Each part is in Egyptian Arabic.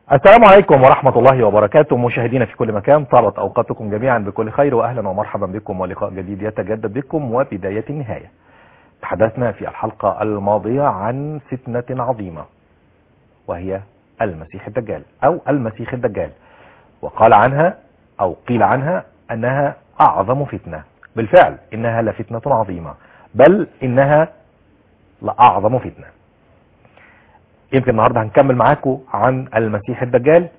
السلام عليكم ورحمة الله وبركاته مشاهدينا في كل مكان طالت أوقاتكم جميعا بكل خير وأهلا ومرحبا بكم ولقاء جديد يتجدد بكم وبداية النهاية تحدثنا في الحلقة الماضية عن فتنة عظيمة وهي المسيح الدجال أو المسيح الدجال وقال عنها أو قيل عنها أنها أعظم فتنة بالفعل إنها لفتنة عظيمة بل إنها لأعظم فتنة يمكن النهاردة هنكمل معاكم عن المسيح الدجال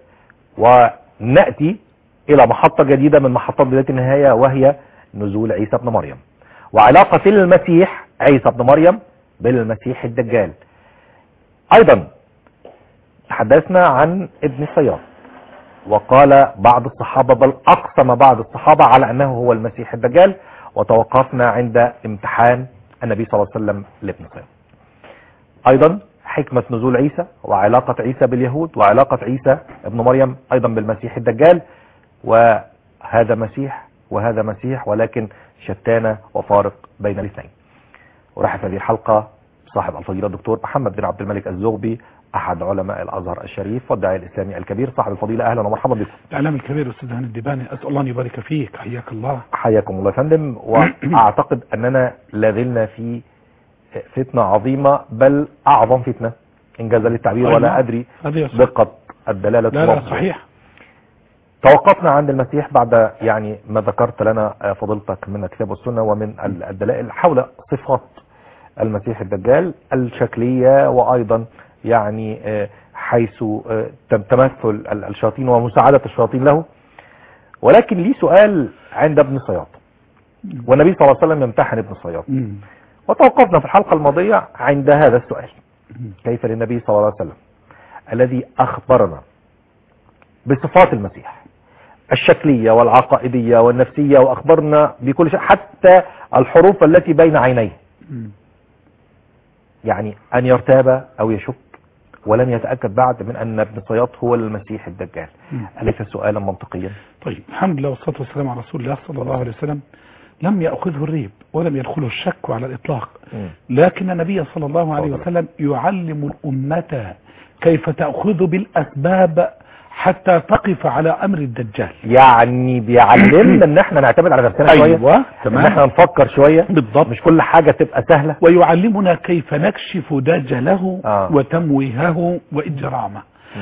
ونأتي إلى محطة جديدة من محطات بداية النهاية وهي نزول عيسى ابن مريم وعلاقة المسيح عيسى ابن مريم بالمسيح الدجال أيضا تحدثنا عن ابن الصياد وقال بعض الصحابة بل أقسم بعض الصحابة على أنه هو المسيح الدجال وتوقفنا عند امتحان النبي صلى الله عليه وسلم لابن الصياد أيضا حكمة نزول عيسى وعلاقة عيسى باليهود وعلاقة عيسى ابن مريم أيضا بالمسيح الدجال وهذا مسيح وهذا مسيح ولكن شتان وفارق بين الاثنين ورحب هذه الحلقة صاحب الفضيلة الدكتور محمد بن عبد الملك الزغبي أحد علماء الأزهر الشريف والداعي الإسلامي الكبير صاحب الفضيلة أهلا ومرحبا بكم الإعلام الكبير أستاذ هاني الدباني أسأل الله أن يبارك فيك حياك الله حياكم الله يا فندم وأعتقد أننا لازلنا في فتنة عظيمة بل أعظم فتنة إن جاز لي التعبير أيوة. ولا أدري هذه صح. دقة الدلالة لا لا والموضوع. صحيح توقفنا عند المسيح بعد يعني ما ذكرت لنا فضيلتك من الكتاب والسنة ومن الدلائل حول صفات المسيح الدجال الشكلية وأيضا يعني آه، حيث آه، تم- تمثل ال- الشياطين ومساعدة الشياطين له ولكن لي سؤال عند ابن صياد والنبي صلى الله عليه وسلم يمتحن ابن صياد مم. وتوقفنا في الحلقة الماضية عند هذا السؤال كيف للنبي صلى الله عليه وسلم الذي أخبرنا بصفات المسيح الشكلية والعقائدية والنفسية وأخبرنا بكل شيء حتى الحروف التي بين عينيه مم. يعني أن يرتاب أو يشك ولن يتأكد بعد من أن ابن صياد هو المسيح الدجال مم. أليس سؤالا منطقيا طيب الحمد لله والصلاة والسلام على رسول الله صلى الله عليه وسلم لم يأخذه الريب ولم يدخله الشك على الإطلاق مم. لكن النبي صلى الله عليه تفضل. وسلم يعلم الأمة كيف تأخذ بالأسباب حتى تقف على أمر الدجال يعني بيعلمنا ان احنا نعتمد على نفسنا شوية أيوة ان تمام احنا نفكر شوية بالضبط مش كل حاجة تبقى سهلة ويعلمنا كيف نكشف دجله آه. وتمويهه وإجرامه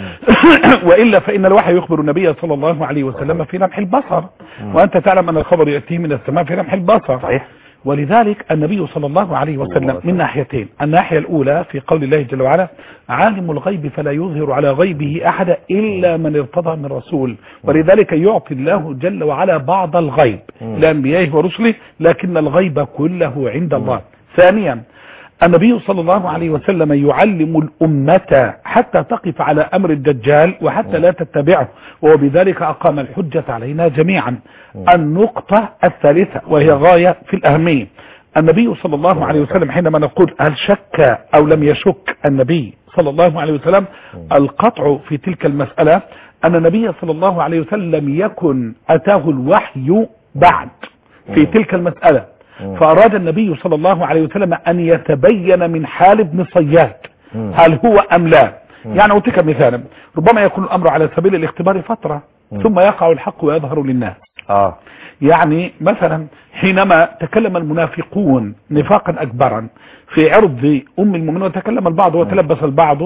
وإلا فإن الوحي يخبر النبي صلى الله عليه وسلم في لمح البصر وأنت تعلم أن الخبر يأتيه من السماء في لمح البصر صحيح ولذلك النبي صلى الله عليه وسلم الله من ناحيتين الناحية الأولى في قول الله جل وعلا عالم الغيب فلا يظهر على غيبه أحدا إلا من ارتضى من رسول ولذلك يعطي الله جل وعلا بعض الغيب مم. لأنبيائه ورسله لكن الغيب كله عند الله ثانيا النبي صلى الله عليه وسلم يعلم الأمة حتى تقف على أمر الدجال وحتى لا تتبعه وبذلك أقام الحجة علينا جميعا النقطة الثالثة وهي غاية في الأهمية النبي صلى الله عليه وسلم حينما نقول هل شك أو لم يشك النبي صلى الله عليه وسلم القطع في تلك المسألة أن النبي صلى الله عليه وسلم لم يكن أتاه الوحي بعد في تلك المسألة فأراد النبي صلى الله عليه وسلم أن يتبين من حال ابن صياد مم. هل هو أم لا يعني أعطيك مثالا ربما يكون الأمر على سبيل الاختبار فترة ثم يقع الحق ويظهر للناس اه يعني مثلا حينما تكلم المنافقون نفاقا أكبرا في عرض أم المؤمنين وتكلم البعض وتلبس البعض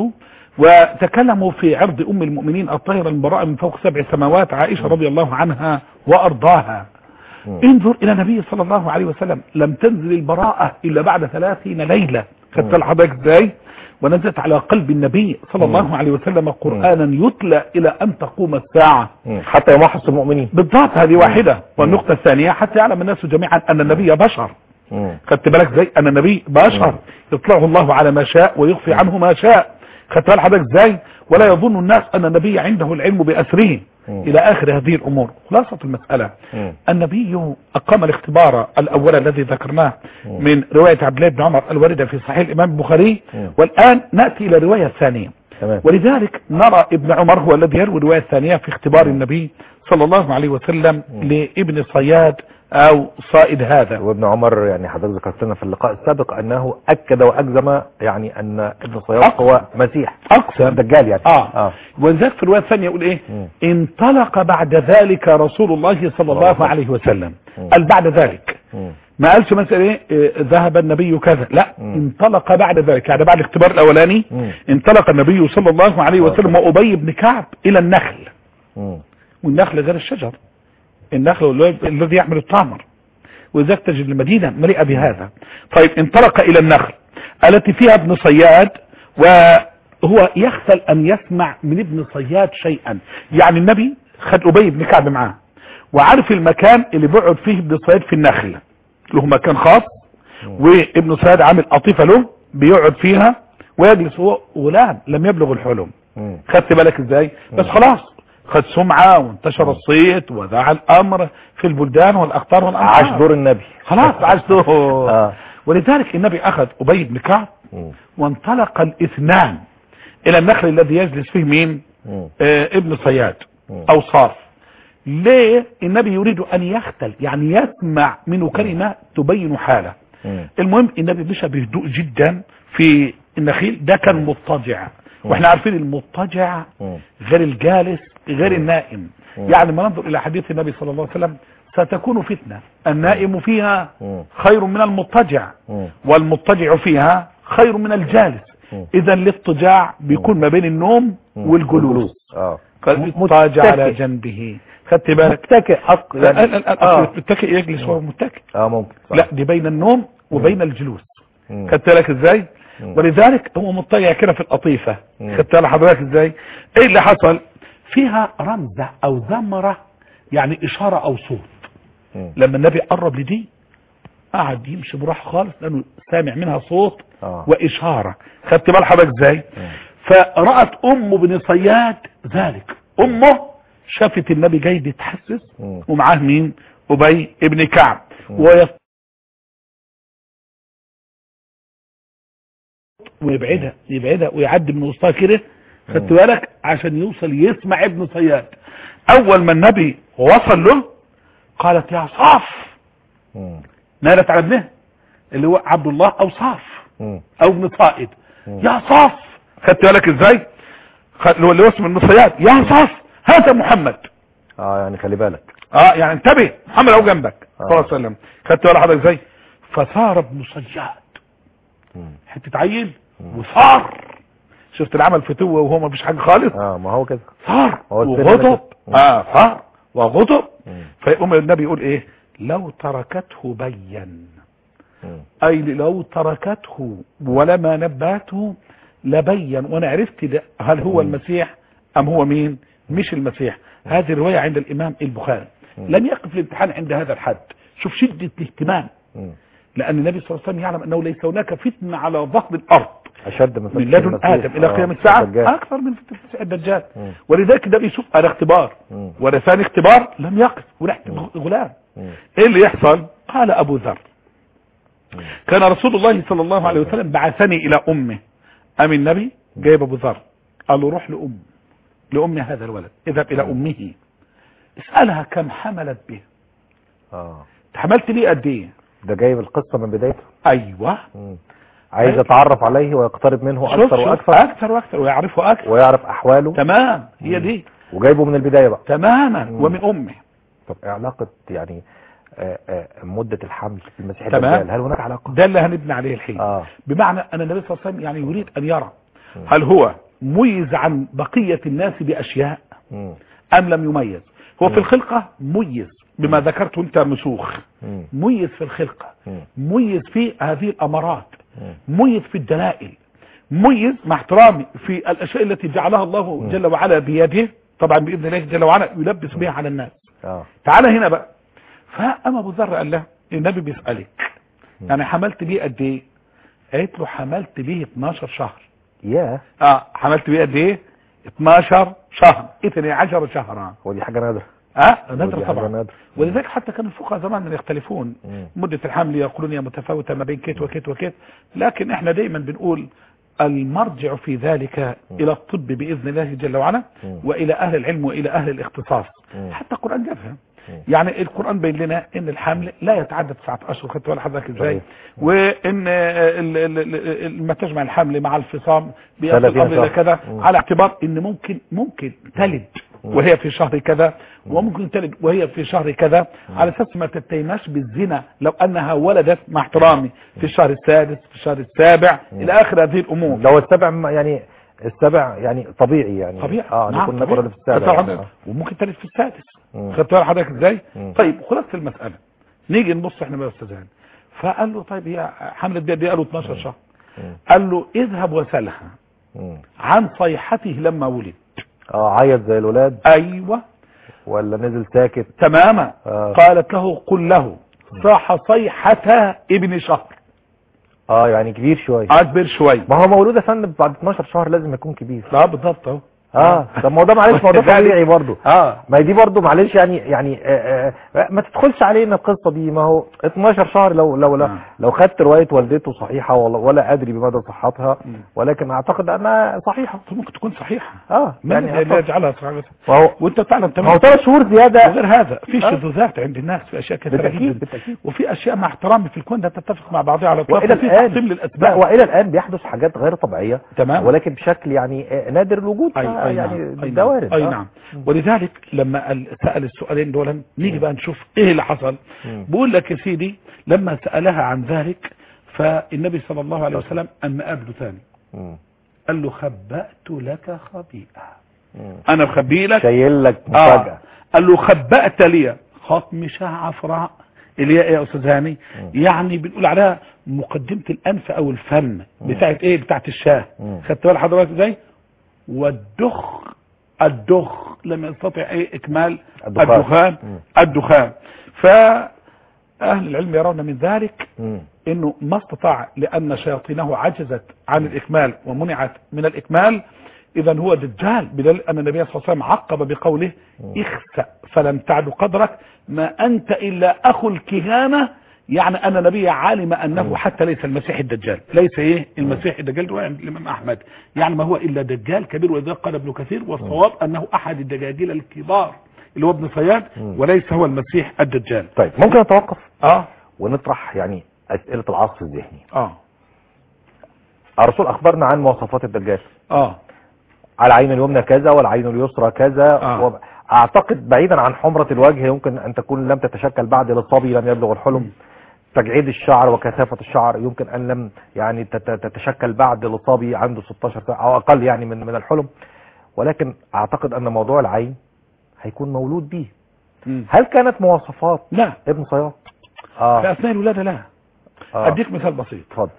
وتكلموا في عرض أم المؤمنين الطاهرة المبراءة من فوق سبع سماوات عائشة رضي الله عنها وأرضاها انظر إلى النبي صلى الله عليه وسلم لم تنزل البراءة إلا بعد ثلاثين ليلة خدت حضرتك ازاي ونزلت على قلب النبي صلى الله عليه وسلم قرآنا يتلى إلى أن تقوم الساعة مم. حتى يمحص المؤمنين بالضبط هذه واحدة والنقطة الثانية حتى يعلم الناس جميعا أن النبي بشر مم. خدت بالك ازاي أن النبي بشر يطلعه الله على ما شاء ويخفي عنه ما شاء خدت بالك حضرتك ازاي ولا يظن الناس أن النبي عنده العلم بأسرين مم. إلى آخر هذه الأمور خلاصة المسألة مم. النبي أقام الاختبار الأول الذي ذكرناه من رواية عبد الله بن عمر الواردة في صحيح الإمام البخاري مم. والآن نأتي إلى الرواية الثانية تمام ولذلك نرى ابن عمر هو الذي يروي الرواية الثانية في اختبار النبي صلى الله عليه وسلم لابن صياد او صائد هذا وابن عمر يعني حضرتك ذكرت لنا في اللقاء السابق انه اكد واجزم يعني ان ابن صياد أقسم. هو مسيح اقسم الدجال يعني اه, اه ولذلك في الروايه الثانيه يقول ايه مم. انطلق بعد ذلك رسول الله صلى الله الله عليه وسلم مم. قال بعد ذلك مم. ما قالش مثلا ايه إيه، ذهب النبي كذا لا مم. انطلق بعد ذلك يعني بعد الاختبار الاولاني مم. انطلق النبي صلى الله عليه وسلم وابي بن كعب الى النخل مم. والنخل غير الشجر النخل هو الذي- الذي يحمل التمر وذلك تجد المدينة مليئة بهذا طيب انطلق إلى النخل التي فيها ابن صياد وهو يخجل أن يسمع من ابن صياد شيئا يعني النبي خد أبي بن كعب معاه وعارف المكان اللي بيقعد فيه ابن صياد في النخل له مكان خاص وابن صياد عامل قطيفة له بيقعد فيها ويجلس هو غلام لم يبلغ الحلم مم. خدت بالك ازاي بس خلاص خد سمعة وانتشر الصيت وذاع الامر في البلدان والاقطار والامصار عاش دور النبي خلاص عاش دور اه ولذلك النبي اخذ ابي بن كعب مم. وانطلق الاثنان الى النخل الذي يجلس فيه مين مم. آه ابن صياد مم. او صاف ليه النبي يريد ان يختل يعني يسمع منه كلمة تبين حاله مم. المهم النبي مشى بهدوء جدا في النخيل ده كان مضطجع واحنا عارفين المضطجع مم. غير الجالس غير النائم مم. يعني ما ننظر الى حديث النبي صلى الله عليه وسلم ستكون فتنة النائم فيها مم. خير من المضطجع مم. والمضطجع فيها خير من الجالس مم. اذا الاضطجاع بيكون ما بين النوم مم. والجلوس اه قال م- اضطجع على متكئ. جنبه خدت بالك متكئ أق... لا لا يعني لا اه أصل المتكئ يجلس وهو متكئ اه ممكن صح. لا دي بين النوم وبين الجلوس مم. خدت بالك ازاي مم. ولذلك هو مضطجع كده في القطيفة مم. خدت بالك حضرتك ازاي ايه اللي حصل فيها رمزة او زمرة يعني اشارة او صوت مم. لما النبي قرب لدي قعد يمشي براحه خالص لانه سامع منها صوت اه واشارة خدت بال حضرتك ازاي مم. فرأت ام بن صياد ذلك امه شافت النبي جاي بيتحسس مم. ومعاه مين ابي ابن كعب مم. ويف... ويبعدها يبعدها ويعدي من وسطها كده خدت مم. بالك عشان يوصل يسمع ابن صياد اول ما النبي وصل له قالت يا صاف مم. نالت على ابنها اللي هو عبد الله او صاف مم. او ابن صائد مم. يا صاف خدت بالك ازاي خد- اللي هو اللي هو اسمه ابن صياد يا صاف هذا محمد اه يعني خلي بالك اه يعني انتبه محمد اهو جنبك آه. صلى الله عليه وسلم خدت بالك حضرتك ازاي فثار ابن صياد مم. حته عيل وثار شفت العمل فتوه وهو ما فيش حاجه خالص اه ما هو كده ثار هو السر وغضب ده كده. اه ثار وغضب مم. فيقوم النبي يقول ايه لو تركته بين مم. اي لو تركته ولما نبهته لبين وانا عرفت ده هل هو مم. المسيح ام هو مين مش المسيح هذه الرواية عند الامام البخاري مم. لم يقف الامتحان عند هذا الحد شوف شدة الاهتمام مم. لان النبي صلى الله عليه وسلم يعلم انه ليس هناك فتنة على ظهر الارض اشد من من فتنة لدن المسيح. ادم الى آه، قيام الساعة الدجال. اكثر من فتنة المسيح الدجال مم. ولذلك ده بيشوف على اختبار مم. ولا ثاني اختبار لم يقف ورحت غلام مم. ايه اللي يحصل قال ابو ذر مم. كان رسول الله صلى الله عليه وسلم بعثني الى امه ام النبي جايب ابو ذر قال له روح لام لام هذا الولد اذهب الى امه اسالها كم حملت به اه حملت ليه قد ايه ده جايب القصة من بدايتها ايوه مم. عايز أيوة. يتعرف عليه ويقترب منه شوف اكثر شوف واكثر اكثر واكثر ويعرفه اكثر ويعرف احواله تمام هي دي وجايبه من البداية بقى تماما مم. ومن امه طب إيه علاقة يعني آه، آه، مدة الحمل في المسيح تمام. الدجال هل هناك علاقة ده اللي هنبني عليه الحين اه بمعنى ان النبي صلى الله عليه وسلم يعني يريد ان يرى مم. هل هو ميز عن بقية الناس باشياء مم. ام لم يميز هو مم. في الخلقة ميز بما ذكرته انت مسوخ مم. ميز في الخلقة مم. ميز في هذه الامارات مم. ميز في الدلائل ميز مع احترامي في الاشياء التي جعلها الله مم. جل وعلا بيده طبعا باذن الله جل وعلا يلبس بها على الناس اه تعال هنا بقى فقام ابو ذر قال له النبي بيسالك مم. يعني حملت بيه قد ايه قالت له حملت بيه 12 شهر ياه اه حملت بيه قد ايه 12 شهر 12 شهرا ودي حاجة نادرة اه ودي نادر حاجة طبعا نادرة. ولذلك حتى كان الفقهاء زمان يختلفون مم. مدة الحمل يقولون هي متفاوتة ما بين كيت وكيت وكيت لكن احنا دايما بنقول المرجع في ذلك الى الطب باذن الله جل وعلا مم. والى اهل العلم والى اهل الاختصاص مم. حتى القرآن جابها يعني القرآن بين لنا ان الحمل لا يتعدى تسعة اشهر خدت بالك حضرتك ازاي صحيح. وان ال- ال- ال- ال- ما تجمع الحمل مع الفصام بيصل 30 الامر الى شهر. كذا مم. على اعتبار ان ممكن ممكن تلد وهي في شهر كذا وممكن تلد وهي في شهر كذا على اساس ما تتيماش بالزنا لو انها ولدت مع احترامي في الشهر السادس في الشهر السابع الى اخر هذه الامور لو السبع م- يعني السبع يعني طبيعي يعني طبيعي اه نعم نكون طبيعي. نقول في السابع طبعا يعني. آه. وممكن تلد في السادس مم. خدت بالك حضرتك ازاي مم. طيب خلاصه المساله نيجي نبص احنا بقى يا استاذ هاني فقال له طيب هي حملت بيد قال له 12 شهر مم. قال له اذهب وسلها مم. عن صيحته لما ولد اه عيط زي الولاد ايوه ولا نزل ساكت تماما آه. قالت له قل له صاح صيحة ابن شهر اه يعني كبير شويه اكبر شوي ما هو مولود يا فندم بعد 12 شهر لازم يكون كبير لا بالضبط اهو اه طب ما هو ده معلش ما هو ده ذلك- طبيعي برضه اه ما هي دي برضه معلش يعني يعني آه آه ما تدخلش علينا القصه دي ما هو 12 شهر لو لو لو, آه. لو خدت روايه والدته صحيحه ولا, ولا ادري بمدى صحتها مم. ولكن اعتقد انها صحيحه ممكن تكون صحيحة اه من يعني يعني أعتقد. يجعلها صحيحة ما هو وانت تعلم ما هو تماما ثلاث شهور زياده وغير هذا في آه. شذوذات عند الناس في اشياء كثيره بالتاكيد جدا بالتاكيد وفي اشياء مع احترامي في الكون لا تتفق مع بعضها على الاطلاق والى وفي الان تقسيم لا للاسباب والى الان بيحدث حاجات غير طبيعيه تمام ولكن بشكل يعني آه، نادر الوجود أي آه، أي يعني نعم أي ده نعم, وارد أي آه. نعم ولذلك لما قال- سأل السؤالين دول نيجي بقى نشوف ايه اللي حصل مم. بقول لك يا سيدي لما سألها عن ذلك فالنبي صلى الله عليه وسلم أما قابله ثاني مم. قال له خبأت لك خبيئة مم. أنا مخبي لك شايل لك آه. مفاجاه قال له خبأت لي خطمشة عفراء اللي هي ايه يا استاذ هاني يعني بنقول عليها مقدمة الانف او الفم بتاعت ايه بتاعت الشاه مم. خدت بال حضرتك ازاي والدخ الدخ لم يستطع ايه اكمال الدخان. الدخان مم. الدخان فاهل العلم يرون من ذلك مم. انه ما استطاع لان شياطينه عجزت عن الاكمال ومنعت من الاكمال اذا هو دجال بدليل ان النبي صلى الله عليه وسلم عقب بقوله اخسأ فلم تعد قدرك ما انت الا اخو الكهانة يعني ان نبي عالم انه حتى ليس المسيح الدجال ليس ايه المسيح الدجال رواية عند الامام احمد يعني ما هو الا دجال كبير وذلك قال ابن كثير والصواب انه احد الدجاجيل الكبار اللي هو ابن صياد وليس هو المسيح الدجال طيب ممكن نتوقف اه ونطرح يعني اسئله العصف الذهني اه الرسول اخبرنا عن مواصفات الدجال اه على العين اليمنى كذا والعين اليسرى كذا آه. وب- اعتقد بعيدا عن حمرة الوجه يمكن ان تكون لم تتشكل بعد للصبي لم يبلغ الحلم تجعيد الشعر وكثافة الشعر يمكن ان لم يعني تت- تتشكل بعد للصبي عنده 16 سنة او اقل يعني من من الحلم ولكن اعتقد ان موضوع العين هيكون مولود به مم. هل كانت مواصفات لا ابن صياد في اه, اثناء الولاده لا آه. اديك مثال بسيط اتفضل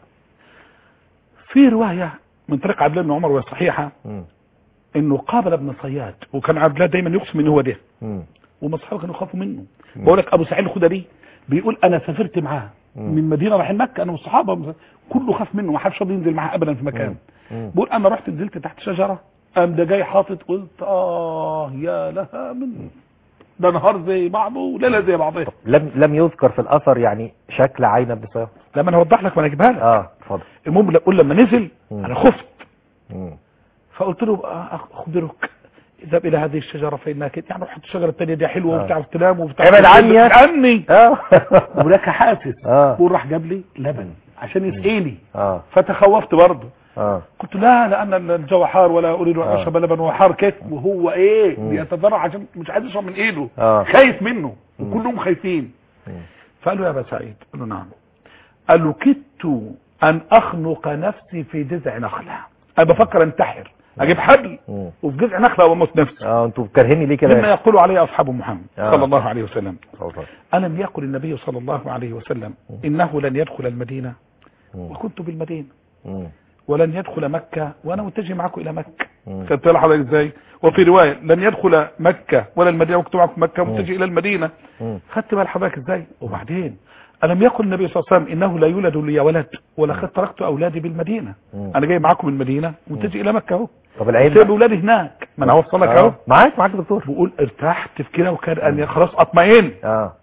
في روايه من طريق عبد الله بن عمر وهي صحيحه مم. انه قابل ابن صياد وكان عبد الله دايما يقسم ان هو ده مم. وما اصحابه كانوا يخافوا منه بقول لك ابو سعيد الخدري بيقول انا سافرت معاه من مدينه رايحين مكه انا والصحابه كله خاف منه ما حدش راضي ينزل معاه ابدا في مكان مم. بقول انا رحت نزلت تحت شجره قام ده جاي حاطط قلت اه يا لها من ده نهار زي بعضه وليله زي بعضها لم لم يذكر في الاثر يعني شكل عين ابن صياد لما انا اوضح لك وانا اجيبها لك اه اتفضل المهم اقول لما نزل مم. انا خفت مم. فقلت له آه، اخبرك اذهب الى هذه الشجره فانها كده يعني رحت الشجره الثانيه دي حلوه آه. وبتعرف تنام وبتعرف ابعد عني يا ابعد عني اه ولك حاسس اه بقول راح جاب لي لبن عشان يسقيني اه فتخوفت برضه اه قلت لا لان الجو حار ولا اريد ان آه. اشرب لبن وحار كده وهو ايه مم. بيتضرع عشان مش عايز يشرب من ايده آه. خايف منه وكلهم خايفين مم. فقال له يا ابا سعيد قال له نعم قال له كدت ان اخنق نفسي في جذع نخله انا بفكر انتحر اجيب حبل مم. وفي جذع نخله واموت نفسي اه انتوا كارهيني ليه مما كده يقول عليه اصحاب محمد آه. صلى الله عليه وسلم اتفضل. ألم يقل النبي صلى الله عليه وسلم إنه لن يدخل المدينة مم. وكنت بالمدينة مم. ولن يدخل مكة وأنا متجه معكم إلى مكة مم. خدت بالك حضرتك إزاي وفي رواية لن يدخل مكة ولا المدينة وكنت معكم مكة متجه إلى المدينة مم. خدت بال حضرتك إزاي وبعدين ألم يقل النبي صلى الله عليه وسلم إنه لا يولد لي ولد ولقد تركت أولادي بالمدينة مم. أنا جاي معكم من المدينة متجه إلى مكة أهو طب العين سيب أولادي هناك ما أنا هوصلك أهو آه. معاك معاك دكتور بقول ارتحت في كده وكان أن خلاص أطمئن اه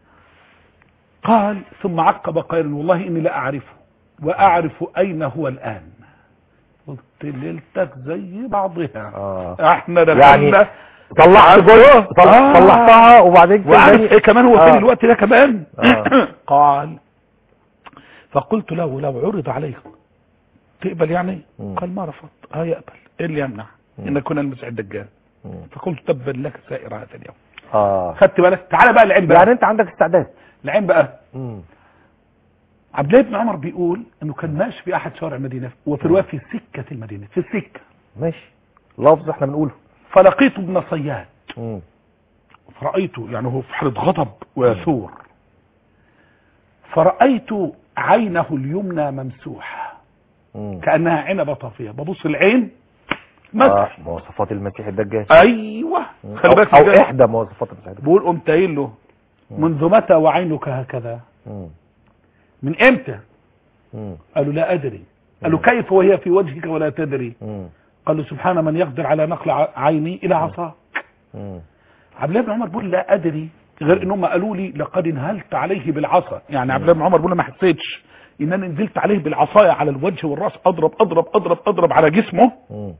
قال ثم عقب قائلا والله اني لا اعرفه واعرف اين هو الان قلت ليلتك زي بعضها اه احنا دخلنا يعني طلعت جزء طل- آه. طلعتها وبعدين كان وعارف تاني- ايه كمان هو فين آه. الوقت ده كمان آه. قال فقلت له لو عرض عليك تقبل يعني مم. قال ما رفض اه يقبل ايه اللي يمنع مم. ان يكون المسيح الدجال مم. فقلت تبا لك سائر هذا اليوم اه خدت بالك تعالى بقى العين بقى يعني انت عندك استعداد العين بقى مم. عبد الله بن عمر بيقول انه كان ماشي في احد شوارع المدينه وفي روايه في سكه المدينه في السكه ماشي لفظ احنا بنقوله فلقيت ابن صياد مم. فرأيته يعني هو في حالة غضب ويثور فرأيت عينه اليمنى ممسوحة مم. كأنها عنبة طافية ببص العين آه. مسح مواصفات المسيح الدجال ايوه مم. خلي او, بالك أو إزاي؟ احدى مواصفات المسيح الدجال بقول قمت قايل له منذ متى وعينك هكذا مم. من امتى مم. قالوا لا ادري قالوا كيف وهي في وجهك ولا تدري مم. قال له سبحان من يقدر على نقل ع- عيني الى عصاه مم. عبد الله بن عمر بيقول لا ادري غير ان هم قالوا لي لقد انهلت عليه بالعصا يعني عبد الله بن عمر بيقول ما حسيتش ان انا نزلت عليه بالعصايه على الوجه والراس اضرب اضرب اضرب اضرب على جسمه مم.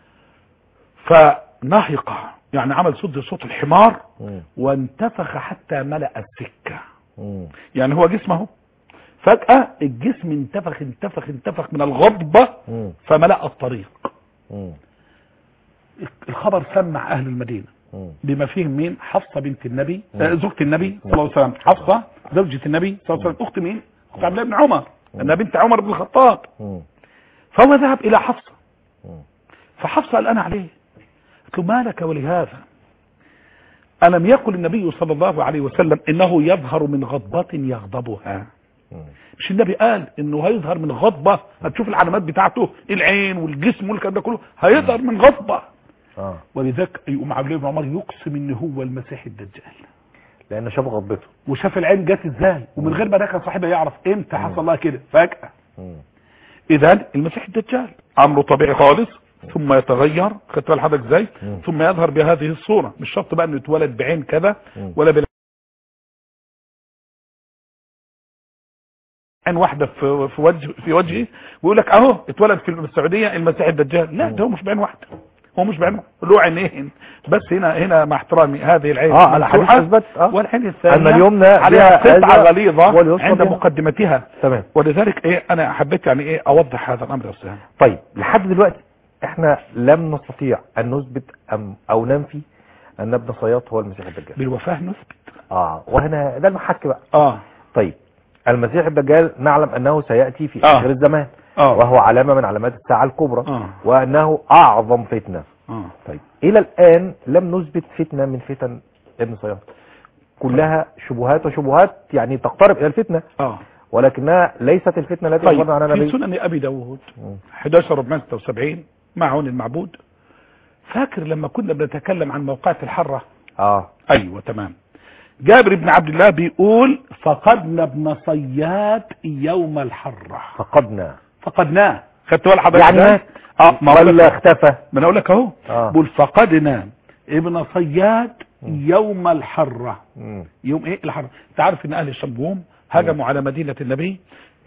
فنهق يعني عمل صوت صوت الحمار مم. وانتفخ حتى ملأ السكه مم. يعني هو جسمه فجأة الجسم انتفخ انتفخ انتفخ من الغضبة مم. فملأ الطريق مم. الخبر سمع أهل المدينة مم. بما فيهم مين حفصة بنت النبي مم. آه، زوجة النبي صلى الله عليه وسلم حفصة زوجة النبي صلى الله عليه وسلم أخت مين أخت عبد الله بن عمر أنها بنت عمر بن الخطاب مم. فهو ذهب إلى حفصة مم. فحفصة قال أنا عليه قلت له ما لك ولهذا ألم يقل النبي صلى الله عليه وسلم إنه يظهر من غضبة يغضبها مم. مش النبي قال انه هيظهر من غضبة هتشوف العلامات بتاعته العين والجسم والكلام ده كله هيظهر من غضبة اه ولذلك يقوم عبد الله بن عمر يقسم ان هو المسيح الدجال لان شاف غضبته وشاف العين جت ازاي ومن غير ما ده كان صاحبها يعرف امتى حصل لها كده فجأة مم. اذا المسيح الدجال امره طبيعي خالص ثم يتغير خدت بال حضرتك ازاي مم. ثم يظهر بهذه الصورة مش شرط بقى انه يتولد بعين كذا مم. ولا بال عين واحدة في في وجه في وجهه ويقول لك اهو اتولد في السعودية المسيح الدجال لا ده هو مش بعين واحدة هو مش بعين واحدة له عينين بس هنا هنا مع احترامي هذه العين اه الحديث مفتوحة اثبت اه والعين الثانية أن اليمنى عليها بها قطعة هذا غليظة واليسرى عند بها- مقدمتها تمام ولذلك ايه انا حبيت يعني ايه اوضح هذا الامر يا استاذ طيب لحد دلوقتي احنا لم نستطيع ان نثبت أم او ننفي ان ابن صياد هو المسيح الدجال بالوفاة نثبت اه وهنا ده المحك بقى اه طيب المسيح الدجال نعلم انه سياتي في آه. اخر الزمان اه وهو علامه من علامات الساعه الكبرى اه وانه اعظم فتنه اه طيب الى الان لم نثبت فتنه من فتن ابن صياد كلها شبهات وشبهات يعني تقترب الى الفتنه اه ولكنها ليست الفتنه التي طيب اخبرنا عنها في النبي سنن ابي داود مم. 11 476 مع عون المعبود فاكر لما كنا بنتكلم عن موقعة الحرة اه ايوه تمام جابر بن عبد الله بيقول فقدنا ابن صياد يوم الحرة فقدنا فقدناه خدت بالك حضرتك يعني إزاي؟ مات اه ما أقول ولا لك اختفى ما انا اقول لك اهو اه بقول فقدنا ابن صياد يوم الحرة مم. يوم ايه الحرة انت عارف ان اهل الشام جم هجموا على مدينة النبي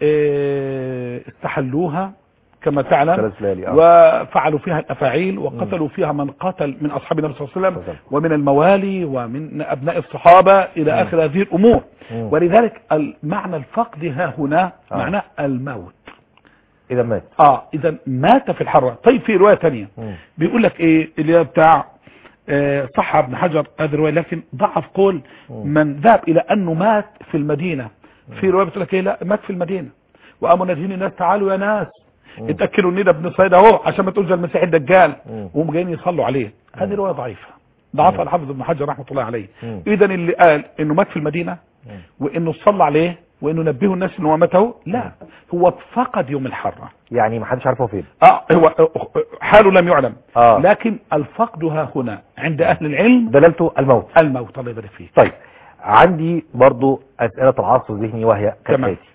اه، استحلوها كما تعلم ثلاث ليالي اه وفعلوا فيها الافاعيل وقتلوا فيها من قتل من اصحاب النبي صلى الله عليه وسلم بالظبط. ومن الموالي ومن ابناء الصحابه الى مم. اخر هذه الامور مم. ولذلك المعنى الفقد ها هنا آه. معناه الموت اذا مات اه اذا مات في الحرة طيب في روايه ثانيه مم. بيقول لك ايه اللي هي بتاع آه، صح ابن حجر هذه الروايه لكن ضعف قول مم. من ذهب الى انه مات في المدينه في روايه بتقول لك ايه لا مات في المدينه وقاموا نادين الناس تعالوا يا ناس مم. اتاكلوا ان ده ابن صيد اهو عشان ما تقول زي المسيح الدجال مم. وهم جايين يصلوا عليه هذه روايه ضعيفه ضعفها الحافظ ابن حجر رحمه الله عليه مم. اذا اللي قال انه مات في المدينه مم. وانه صلى عليه وانه نبهوا الناس انه هو مات اهو لا هو فقد يوم الحره يعني ما حدش عارف هو فين اه هو آه، حاله لم يعلم اه لكن الفقد ها هنا عند اهل العلم دلالته الموت الموت الله يبارك فيك طيب عندي برضو اسئله العصر الذهني وهي تمام. كالاتي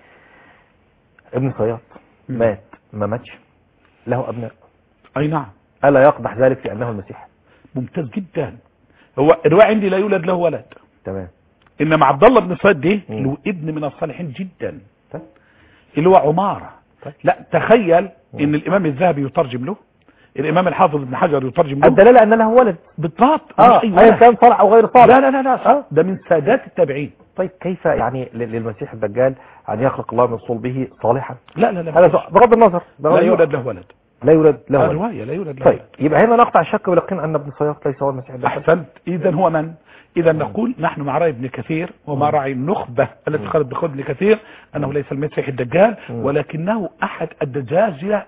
ابن صياد مم. مات ما ماتش له ابناء اي نعم الا يقدح ذلك في انه المسيح ممتاز جدا هو الرواية عندي لا يولد له ولد تمام انما عبد الله بن صيد دي مم. له ابن من الصالحين جدا طيب. اللي هو عمارة طيب. لا تخيل مم. ان الامام الذهبي يترجم له الامام الحافظ ابن حجر يترجم له الدلاله ان له ولد بالضبط اه مش أي ايا ولد. كان صالح او غير صالح لا لا لا لا آه. ده من سادات التابعين طيب كيف يعني ل- للمسيح الدجال ان يخلق الله من صلبه صالحا لا لا لا هذا سؤال. بغض النظر لا بغض يولد النظر. له ولد لا يولد له لا ولد. رواية لا يولد له طيب ولد يبقى هنا نقطع الشك واليقين ان ابن صياط ليس هو المسيح الدجال احسنت اذا هو من اذا نقول نحن مع راي ابن كثير ومع راي النخبه التي قالت بخد ابن كثير انه ليس المسيح الدجال مم. ولكنه احد الدجاجله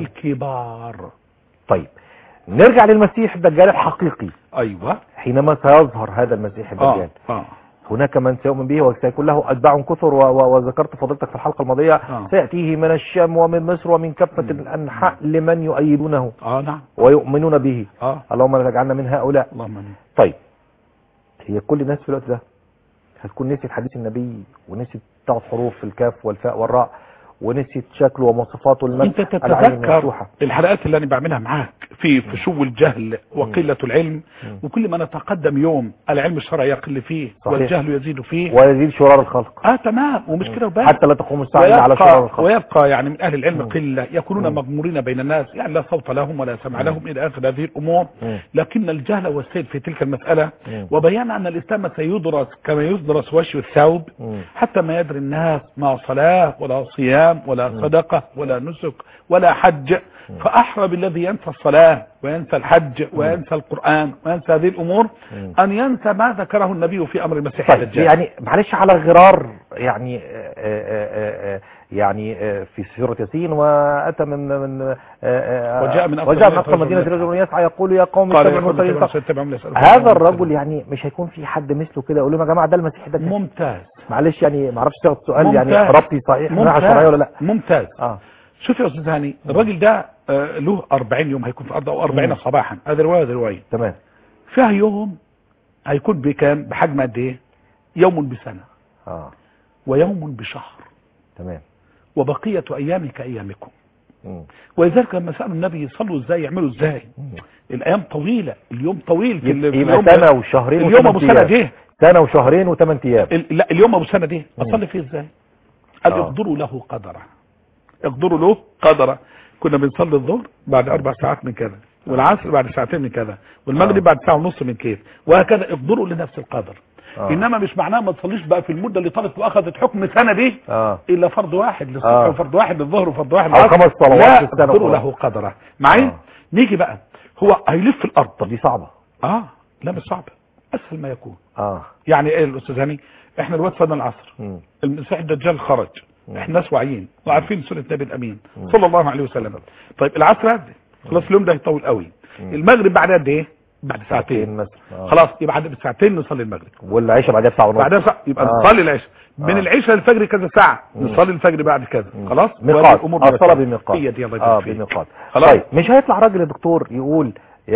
الكبار طيب نرجع للمسيح الدجال الحقيقي ايوه حينما سيظهر هذا المسيح الدجال اه اه هناك من سيؤمن به وسيكون له أتباع كثر و- و- وذكرت فضيلتك في الحلقة الماضية آه. سيأتيه من الشام ومن مصر ومن كافة الأنحاء لمن يؤيدونه اه نعم ويؤمنون به اه اللهم لا تجعلنا من هؤلاء اللهم امين طيب هي كل الناس في الوقت ده هتكون نسيت حديث النبي ونسيت ثلاث حروف في الكاف والفاء والراء ونسيت شكله ومواصفاته انت المسح العين تتذكر المفتوحة الحلقات اللي انا بعملها معاك في فشو الجهل وقله العلم مم. وكل ما نتقدم يوم العلم الشرعي يقل فيه صحيح. والجهل يزيد فيه ويزيد شرار الخلق اه تمام ومش كده وبس حتى لا تقوم الساعة إلا على شرار ويبقى, الخلق ويبقى يعني من اهل العلم مم. قله يكونون مم. مغمورين بين الناس يعني لا صوت لهم ولا سمع لهم الى اخر هذه الامور مم. لكن الجهل والسيد في تلك المساله مم. وبيان ان الاسلام سيدرس كما يدرس وشي الثوب مم. حتى ما يدري الناس ما صلاه ولا صيام ولا مم. صدقه ولا نسك ولا حج فاحرى بالذي ينسى الصلاه وينسى الحج وينسى القران وينسى هذه الامور مم. ان ينسى ما ذكره النبي في امر المسيح طيب الدجال يعني معلش على غرار يعني آه، آه، آه، يعني آه، في سورة ياسين وأتى من من آه، آه، وجاء من أقصى وجاء من المدينة أقصى المدينة رجل رجل يسعى يقول يا قوم قال اتبعوا يقول المرسلين تتبعوا- تتبعوا من يسألكم هذا عن الرجل يعني مش هيكون في حد مثله كده يقول لهم يا جماعة ده المسيح ده كده. ممتاز معلش يعني ما اعرفش صيغة السؤال يعني ممتاز. ربطي صحيح من الناحية ممتاز الشرعية ولا لا ممتاز اه شوف يا استاذ هاني الراجل ده آه، له 40 يوم هيكون في الارض او 40 مم. صباحا هذه روايه هذه روايه تمام فيها يوم هيكون بكام بحجم قد ايه يوم بسنه اه ويوم بشهر تمام وبقيه ايام كايامكم مم. ولذلك لما سالوا النبي يصلوا ازاي يعملوا ازاي مم. الايام طويله اليوم طويل في ال- في يبقى اليوم سنة وشهرين اليوم وثمان ابو سنه أيام. جه سنة وشهرين وثمان أيام ال- لا اليوم ابو سنه دي مم. اصلي فيه ازاي قال آه. اقدروا له قدره اقدروا له قدره كنا بنصلي الظهر بعد اربع ساعات من كذا والعصر بعد ساعتين من كذا والمغرب آه. بعد ساعه ونص من كيف وهكذا اقدروا لنفس القدر آه. انما مش معناه ما تصليش بقى في المده اللي طالت واخذت حكم سنه دي اه الا فرض واحد للصبح آه. وفرض واحد للظهر وفرض واحد أو للعصر. خمس صلوات لا في السنة اقدروا وخلاص. له قدره معايا آه. نيجي بقى هو هيلف الارض طب دي صعبة اه لا مش صعبه اسهل ما يكون اه يعني ايه الاستاذ هاني احنا دلوقتي صلنا العصر مم. المسيح الدجال خرج مم. احنا ناس واعيين وعارفين سنه النبي الامين مم. صلى الله عليه وسلم طيب العصر هذا خلاص اليوم ده هيطول قوي مم. المغرب بعد قد ايه بعد ساعتين مثلا آه. خلاص يبقى بعد ساعتين نصلي المغرب والعيشة بعدها بساعة ونص بعدها ساعة يبقى آه. نصلي العشاء من آه. العشاء للفجر كذا ساعة مم. نصلي الفجر بعد كذا مم. خلاص ميقات وهذه الأمور الصلاة مرتبة. بميقات هي دي الله اه يبارك فيك. بميقات خلاص. طيب مش هيطلع راجل يا دكتور يقول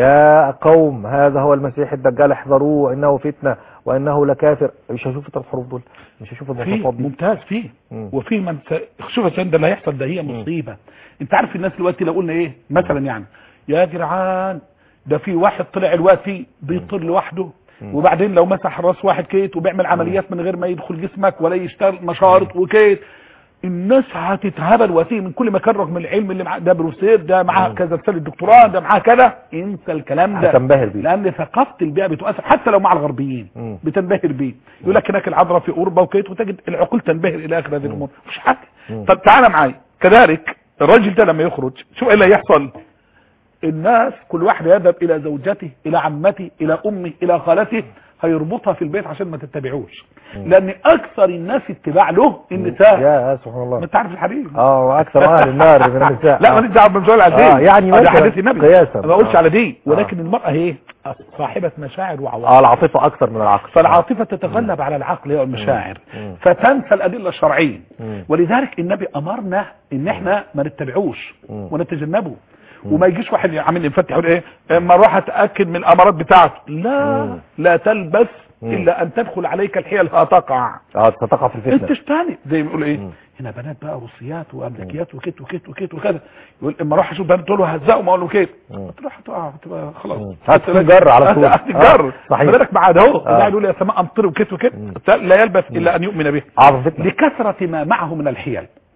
يا قوم هذا هو المسيح الدجال احذروه انه فتنة وانه لكافر مش هشوف الثلاث حروف دول مش هشوف في المواصفات دي ممتاز فيه مم. وفي من س- شوف يا سيدنا اللي هيحصل ده هي مصيبه انت عارف الناس دلوقتي لو قلنا ايه مثلا يعني يا جدعان ده في واحد طلع دلوقتي بيطير لوحده مم. وبعدين لو مسح راس واحد كيت وبيعمل عمليات من غير ما يدخل جسمك ولا يشتغل مشارط وكيت الناس هتتهبل وتيجي من كل مكان رغم العلم اللي معاه ده بروسير ده معاه مم. كذا رساله دكتوراه ده معاه كذا انسى الكلام ده هتنبهر بيه لان ثقافه البيئه بتؤثر حتى لو مع الغربيين مم. بتنبهر بيه يقول لك هناك العذراء في اوروبا وكيت وتجد العقول تنبهر الى اخر هذه الامور مش حاجه مم. طب تعالى معايا كذلك الراجل ده لما يخرج شو ايه اللي هيحصل الناس كل واحد يذهب الى زوجته الى عمته الى امه الى خالته هيربطها في البيت عشان ما تتبعوش مم. لان اكثر الناس اتباع له النساء يا سبحان ما الله انت عارف الحديث اه واكثر اهل النار من النساء لا آه. ماليش دعوه بالمسؤول على دي آه، يعني ده مثلاً حديث النبي قياساً. ما بقولش آه. على دي ولكن المراه هي صاحبه مشاعر وعواطف اه العاطفة اكثر من العقل فالعاطفة تتغلب على العقل والمشاعر مم. فتنسى الأدلة الشرعية مم. ولذلك النبي أمرنا إن إحنا ما نتبعوش مم. ونتجنبه وما يجيش واحد عامل يفتح يقول ايه اما اروح اتاكد من الامارات بتاعته لا مم. لا تلبس مم. الا ان تدخل عليك الحيل هتقع اه ستقع في انت الفتنة تشتاني زي ما يقول ايه مم. هنا بنات بقى روسيات وامريكيات وكت وكت وكت وكذا يقول اما اروح اشوف بنات تقول له هزقوا ما اقول له كيف مم. تروح تقع تبقى خلاص مم. هتنجر على طول. هتنجر آه، صحيح. ما بالك مع ده اهو آه. قاعد يقول يا سماء امطر وكت وكت مم. لا يلبث الا ان يؤمن به اعظم فتنة لكثرة ما معه من الحيل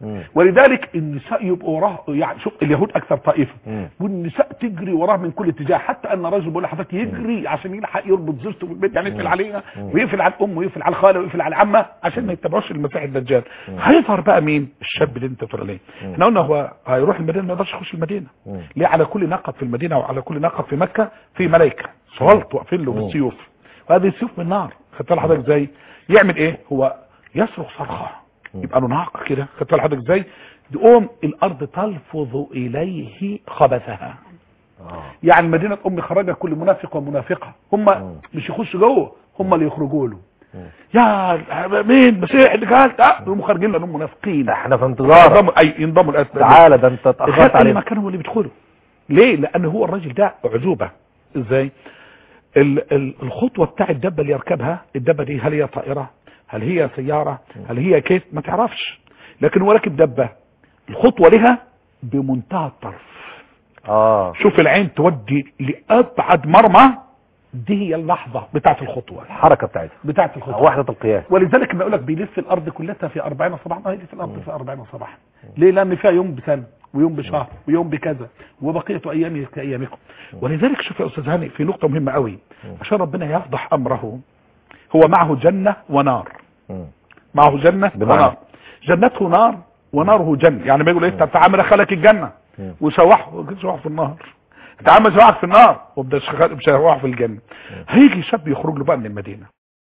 مم. ولذلك النساء يبقوا وراه يعني شوف اليهود اكثر طائفه مم. والنساء تجري وراه من كل اتجاه حتى ان رجل بيقول لحضرتك يجري عشان يلحق يربط زوجته بالبيت يعني يقفل عليها ويقفل على الام ويقفل على الخاله ويقفل على العمه عشان ما يتبعوش المسيح الدجال هيظهر بقى مين الشاب اللي انت بتقول عليه احنا قلنا هو هيروح المدينه ما يقدرش يخش المدينه مم. ليه على كل ناقد في المدينه وعلى كل ناقد في مكه في ملائكه سلط واقفين له بالسيوف وهذه السيوف من نار خدت بالك حضرتك ازاي يعمل ايه هو يصرخ صرخه يبقى له ناقه كده خدت بالك حضرتك ازاي تقوم الارض تلفظ اليه خبثها آه. يعني مدينه ام خرجها كل منافق ومنافقه هم مش يخشوا جوه هم اللي يخرجوا له يا مين مسيح اللي قال اه هم خارجين لانهم منافقين احنا في انتظارك ينضموا اي ينضموا الأسباب تعالى ده انت اتأخرت الغاء اللي علينا ما كانوا اللي بيدخلوا ليه لان هو الراجل ده عجوبة ازاي ال ال الخطوة بتاع الدبة اللي يركبها الدبة دي هل هي طائرة هل هي سيارة هل هي كيف ما تعرفش لكن هو راكب دبة الخطوة لها بمنتهى الطرف اه شوف العين تودي لأبعد مرمى دي هي اللحظة بتاعت الخطوة الحركة بتاعتها بتاعت الخطوة وحدة القياس ولذلك ما يقول لك بيلف الارض كلها في 40 صباحا اه يلف الارض في 40 صباحا ليه لان فيها يوم بسنه ويوم بشهر ويوم بكذا وبقيه ايامه كايامكم ولذلك شوف يا استاذ هاني في نقطه مهمه قوي عشان ربنا يفضح امره هو معه جنه ونار مم. معه جنه بمعنى؟ ونار جنته نار وناره جنه يعني ما يقول ايه طب تعالى دخلك الجنه مم. وشوحه شوح في النار تعالى شوحك في النار وبدا شوحه في الجنه هيجي شاب يخرج له بقى من المدينه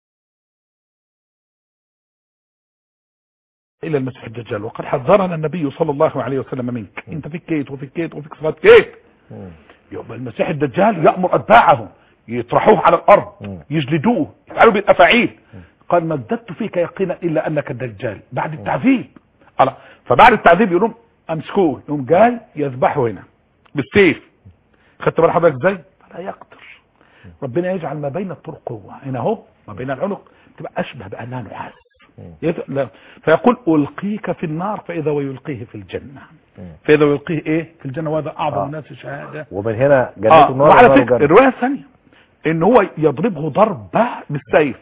الى المسيح الدجال وقد حذرنا النبي صلى الله عليه وسلم منك انت فيك كيت وفيك كيت وفيك صفات كيت مم. يبقى المسيح الدجال يأمر أتباعه يطرحوه على الأرض مم. يجلدوه يفعلوا بالأفاعيل قال ما ازددت فيك يقينا إلا أنك الدجال بعد التعذيب ألا فبعد التعذيب يقولون أمسكوه يقوم جاي يذبحه هنا بالسيف خدت بال حضرتك ازاي فلا يقدر ربنا يجعل ما بين الطرق قوة هنا اهو ما بين العنق تبقى أشبه بأنها نحاس يت- لا. فيقول ألقيك في النار فإذا ويلقيه في الجنة مم. فإذا ويلقيه إيه في الجنة وهذا أعظم آه. الناس شهادة ومن هنا جنة آه. النار وعلى ونار فكرة الجنة. الرواية الثانية ان هو يضربه ضربة بالسيف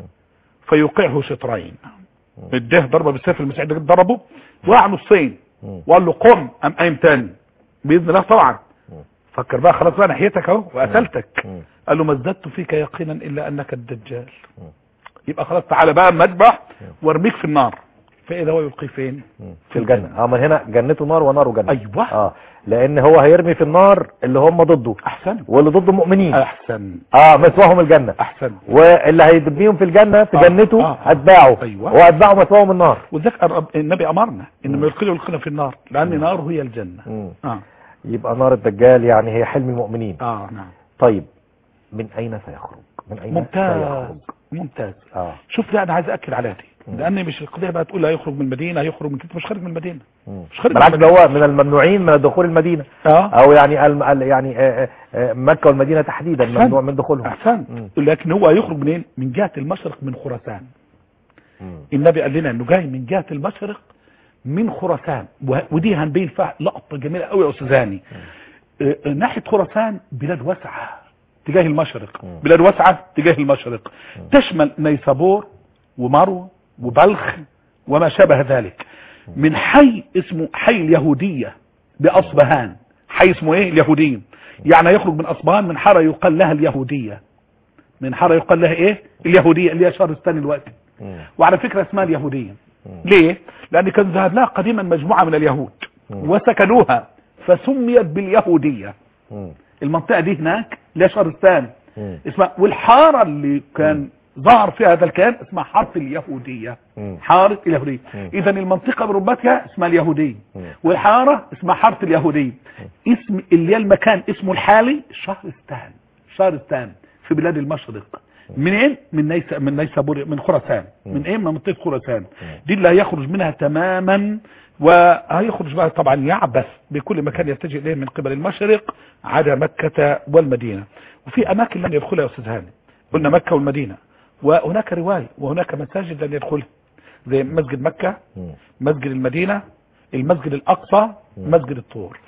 فيوقعه شطرين اداه ضربة بالسيف المسيح ده ضربه وقع نصين مم. وقال له قم ام قايم تاني باذن الله طبعا مم. فكر بقى خلاص بقى ناحيتك اهو وقتلتك مم. قال له ما ازددت فيك يقينا الا انك الدجال مم. يبقى خلاص تعالى بقى مذبح وارميك في النار فاذا هو يلقي فين مم. في الجنة اه من هنا جنته نار وناره جنة ايوه اه لان هو هيرمي في النار اللي هم ضده احسن واللي ضده مؤمنين احسن اه مثواهم الجنة احسن واللي هيدبيهم في الجنة في آه. جنته آه. اتباعه أيوة. واتباعه مثواهم النار وذلك الرب- النبي امرنا ان ما يلقيه يلقينا في النار لان نار هي الجنه مم. اه يبقى نار الدجال يعني هي حلم المؤمنين اه نعم طيب من اين سيخرج من اين ممتاز سيخرج ممتاز اه شوف ده انا عايز اكد على دي لان مش القضيه بقى تقول هيخرج من المدينه هيخرج من كده مش خارج من المدينه مم. مش خارج من بالعكس ده المدينة. هو من الممنوعين من دخول المدينة اه او يعني الم... ال- يعني آه، آه، مكة والمدينة تحديدا أحسنت. ممنوع من دخولهم احسنت مم. لكن هو هيخرج منين من جهه المشرق من خراسان مم. النبي قال لنا انه جاي من جهه المشرق من خراسان و- ودي هنبين فيها لقطه جميله قوي يا استاذ هاني آه، آه، ناحيه خراسان بلاد واسعه تجاه المشرق مم. بلاد واسعه تجاه المشرق تشمل نيسابور ومرو وبلخ وما شابه ذلك من حي اسمه حي اليهوديه باصبهان حي اسمه ايه اليهوديه يعني يخرج من اصبهان من حاره يقال لها اليهوديه من حاره يقال لها ايه اليهوديه اللي هي شهرستان الوقت مم. وعلى فكره اسمها اليهوديه مم. ليه لان كان ذهب لها قديما مجموعه من اليهود مم. وسكنوها فسميت باليهوديه مم. المنطقه دي هناك اللي هي شهرستان مم. اسمها والحاره اللي كان ظهر فيها هذا الكيان اسمها حاره اليهوديه مم. حاره اليهوديه مم. اذا المنطقه بربتها اسمها اليهوديه مم. والحاره اسمها حاره اليهوديه اسم اللي هي المكان اسمه الحالي شهرستان شهرستان في بلاد المشرق منين من نيس من نيسابور من خراسان من ايه من منطقه خراسان دي اللي هيخرج منها تماما وهيخرج بقى طبعا يعبث بكل مكان يتجه اليه من قبل المشرق عدا مكه والمدينه وفي اماكن لن يدخلها يا استاذ هاني قلنا مكه والمدينه وهناك روايه وهناك مساجد لن يدخلها زي مسجد مكه مم. مسجد المدينة المسجد الأقصى مسجد الطور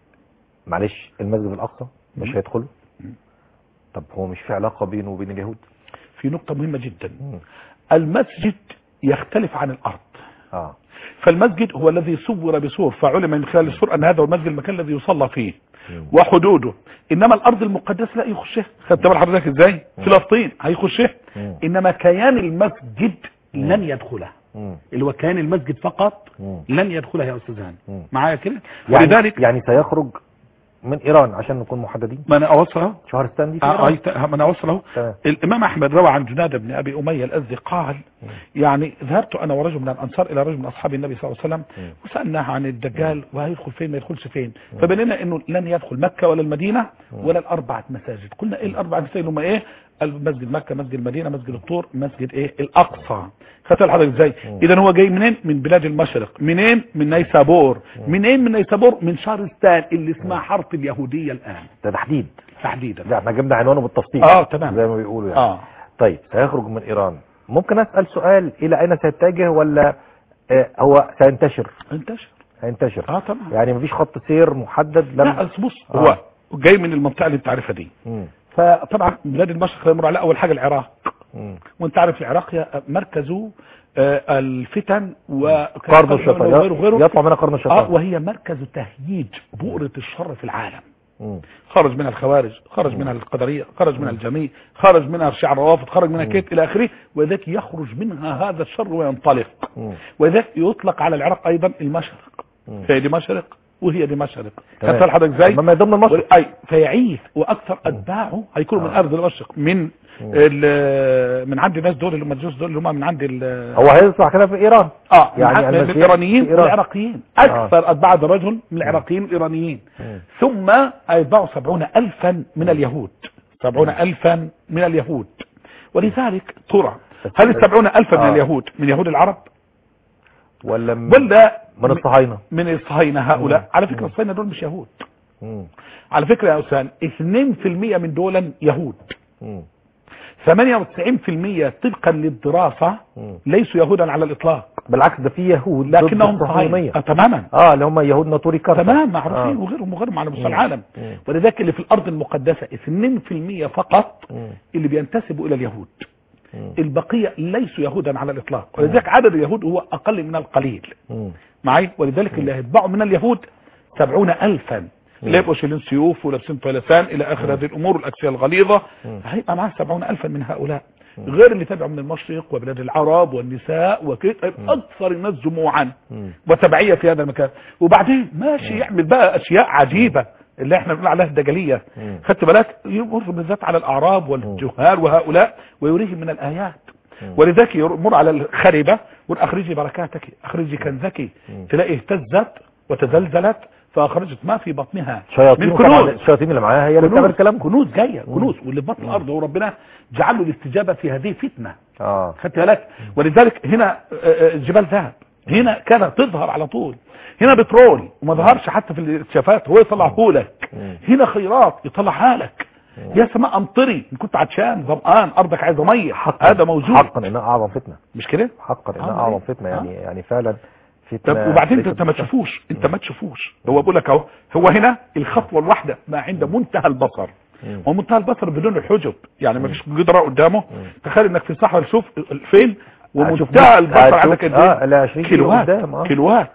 معلش المسجد الاقصى مش هيدخله طب هو مش في علاقة بينه وبين اليهود في نقطة مهمة جدا مم. المسجد يختلف عن الأرض اه فالمسجد هو الذي صور بسور فعلم من خلال السور ان هذا هو المسجد المكان الذي يصلى فيه مم. وحدوده انما الارض المقدسه لا يخشها خدت بال حضرتك ازاي فلسطين هيخشها مم. انما كيان المسجد لن يدخلها مم. اللي هو كيان المسجد فقط مم. لن يدخلها يا استاذ هاني مم. معايا كده يعني ولذلك يعني سيخرج من ايران عشان نكون محددين ما انا اوصل اهو شهرستان دي في آه، إيران. آيت- ما انا اوصل اهو تمام. الامام احمد روى عن جناد بن ابي اميه الازدي قال يعني ذهبت انا ورجل من الانصار الى رجل من اصحاب النبي صلى الله عليه وسلم مم. وسالناه عن الدجال وهيدخل فين ما يدخلش فين فبيننا انه لن يدخل مكه ولا المدينه ولا الاربعه مساجد قلنا ايه الاربعه مساجد هم ايه المسجد مكه مسجد المدينه مسجد الطور مسجد ايه الاقصى خدت حضرتك ازاي اذا هو جاي منين من بلاد المشرق منين من نيسابور منين من نيسابور من شهرستان اللي اسمها حرف اليهوديه الان ده تحديد تحديدا ده احنا جبنا عنوانه بالتفصيل اه تمام زي ما بيقولوا يعني اه طيب سيخرج من ايران ممكن اسال سؤال الى اين سيتجه ولا آه هو سينتشر انتشر هينتشر اه طبعا يعني مفيش خط سير محدد لا لم أصل بص آه. هو جاي من المنطقه اللي انت عارفها دي مم. فطبعا بلاد المشرق يمر على اول حاجه العراق مم. وانت عارف العراق هي مركزه آه، الفتن قرن الشيطان وغيره غيره يطلع منها قرن اه الشيطان وهي مركز تهييج بؤرة الشر في العالم مم. خرج منها الخوارج خرج منها القدرية خرج منها الجميع خرج منها الشيعة الروافض خرج منها كيت إلى آخره وذلك يخرج منها هذا الشر وينطلق مم. وذلك يطلق على العراق أيضا المشرق مم. فهي دي مشرق وهي دي مشرق تمام. خدت حضرتك ازاي طب ما يضم المشرق اي فيعيث واكثر اتباعه هيكونوا من آه. ارض المشرق من ال- من عند الناس دول اللي هم الجوز دول اللي هم من عند ال- هو هيطلع كده في ايران اه يعني يعني من المسيح الايرانيين في إيران. والاعراقيين اكثر اتباع هذا الرجل من العراقيين الايرانيين مم. ثم يتبعوا سبعون الفا من اليهود سبعون الفا من اليهود ولذلك ترى هل السبعون الفا من آه. اليهود من يهود العرب ولا من, ولا من الصهاينة من الصهاينة هؤلاء مم. على فكرة الصهاينة دول مش يهود مم. على فكرة يا أستاذ 2% من دول يهود مم. 98% طبقا للدراسة مم. ليسوا يهودا على الإطلاق بالعكس ده في يهود ضد لكنهم الصهيونية. صهاينة آه تماما اه اللي هم يهود ناطوري كارتا تمام معروفين آه. وغيرهم وغيرهم على مستوى مم. العالم مم. ولذلك اللي في الأرض المقدسة 2% فقط مم. اللي بينتسبوا إلى اليهود مم. البقية ليسوا يهودا على الإطلاق ولذلك عدد اليهود هو أقل من القليل مم. معي ولذلك اللي هيتبعوا من اليهود سبعون ألفا اللي يبقوا شايلين سيوف ولابسين طيلسان إلى آخر هذه الأمور والأكسية الغليظة مم. هيبقى معاه سبعون ألفا من هؤلاء غير اللي تبعوا من المشرق وبلاد العرب والنساء وكيف أكثر الناس جموعا مم. وتبعية في هذا المكان وبعدين ماشي يعمل بقى أشياء عجيبة اللي احنا بنقول عليها الدجلية مم. خدت بالك يمر بالذات على الأعراب والجهال وهؤلاء ويريهم من الآيات ولذلك يمر على الخربة يقول أخرجي بركاتك أخرجي كنزك تلاقي اهتزت وتزلزلت فأخرجت ما في بطنها شياطين من طبعا كنوز الشياطين اللي معاها هي اللي بتعمل كنوز الكلام كنوز جاية كنوز واللي في بطن الأرض وربنا جعل له الاستجابة في هذه فتنة اه خدت بالك ولذلك هنا آه، آه، جبال ذهب هنا كانت تظهر على طول هنا بترول وما ظهرش حتى في الاكتشافات هو يطلعه لك مم. هنا خيرات يطلعها لك يا سماء امطري ان كنت عطشان ظمآن ارضك عايزه ميه حقا هذا موجود حقا انها اعظم فتنه مش كده حقا انها آه، اعظم إيه؟ فتنه آه. يعني يعني فعلا طب فتنه وبعدين ليست انت ما بتاعت- تشوفوش انت ما تشوفوش هو بقول لك اهو هو هنا الخطوه الواحده ما عند منتهى البصر مم. ومنتهى البصر بدون الحجب يعني ما فيش جدرة قدامه تخيل انك في صحراء تشوف فين هتشوف ومنتهى بس- البصر هتشوف- عندك قد اه ايه لا 20 كيلو كيلوات قدام اه كيلوات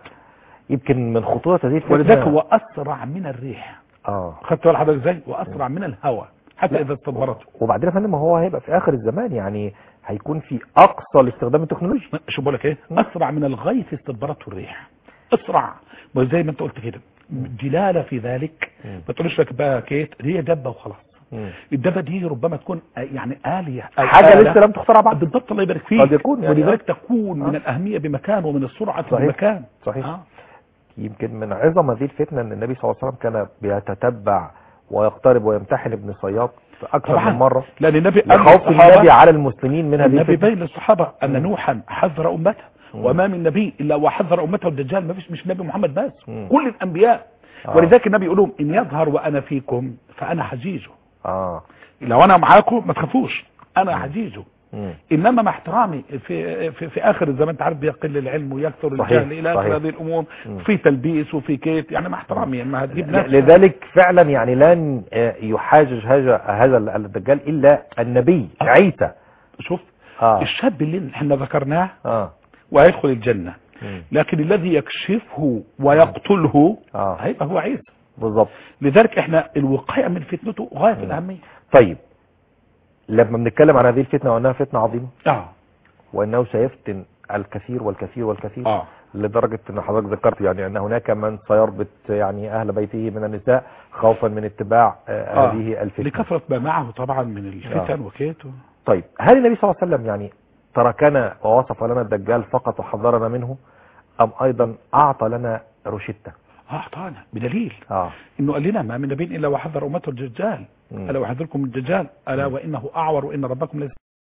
يمكن من خطوره هذه الفتنه ولذلك هو اسرع من الريح اه خدت بال حضرتك ازاي واسرع من الهواء حتى اذا استدبرته وبعدين يا فندم هو هيبقى في اخر الزمان يعني هيكون في اقصى لاستخدام التكنولوجيا شو بقول لك ايه اسرع من الغيث استدبرته الريح اسرع وزي ما انت قلت كده دلاله في ذلك ما تقولش لك بقى كيت هي دبه وخلاص مم. الدبه دي ربما تكون آه، يعني آلية أو حاجه آلة. لسه لم تخترع بعد بالضبط الله يبارك فيك قد يكون يعني ولذلك آه. تكون من آه. الأهمية بمكان ومن السرعة صحيح. بمكان صحيح آه. يمكن من عظم هذه الفتنه ان النبي صلى الله عليه وسلم كان بيتتبع ويقترب ويمتحن ابن صياد اكثر طبعا من مره لأن النبي قال لخوف للصحابة- النبي على المسلمين من هذه النبي الفتنه بين للصحابة أن نوحا حذر أمته وما من نبي إلا وحذر أمته الدجال ما فيش مش نبي محمد بس مم. كل الأنبياء آه. ولذلك النبي يقول لهم إن يظهر وأنا فيكم فأنا حجيجه اه لو أنا معاكم ما تخافوش أنا حجيجه مم. انما مع احترامي في في, في اخر الزمان انت عارف بيقل العلم ويكثر صحيح، الجهل الى اخر صحيح. هذه الامور مم. في تلبيس وفي كيت يعني مع احترامي ما هتجيب ل- ناس لذلك فعلا يعني لن آه، يحاجج هذا هذا الدجال الا النبي عيسى شوف اه الشاب اللي احنا ذكرناه اه وهيدخل الجنة مم. لكن الذي يكشفه ويقتله اه هيبقى هو عيسى بالظبط لذلك احنا الوقاية من فتنته غاية في الأهمية طيب لما بنتكلم عن هذه الفتنة وأنها فتنة عظيمة اه وأنه سيفتن الكثير والكثير والكثير اه لدرجة أن حضرتك ذكرت يعني أن هناك من سيربط يعني أهل بيته من النساء خوفا من اتباع آه، آه. هذه الفتنة لكثرة ما معه طبعا من الفتن وكيته طيب هل النبي صلى الله عليه وسلم يعني تركنا ووصف لنا الدجال فقط وحذرنا منه أم أيضا أعطى لنا روشتة اه اعطانا بدليل آه. انه قال لنا ما من نبي الا وحذر امته الدجال مم. الا وحذركم من الدجال الا وانه اعور وان ربكم ليس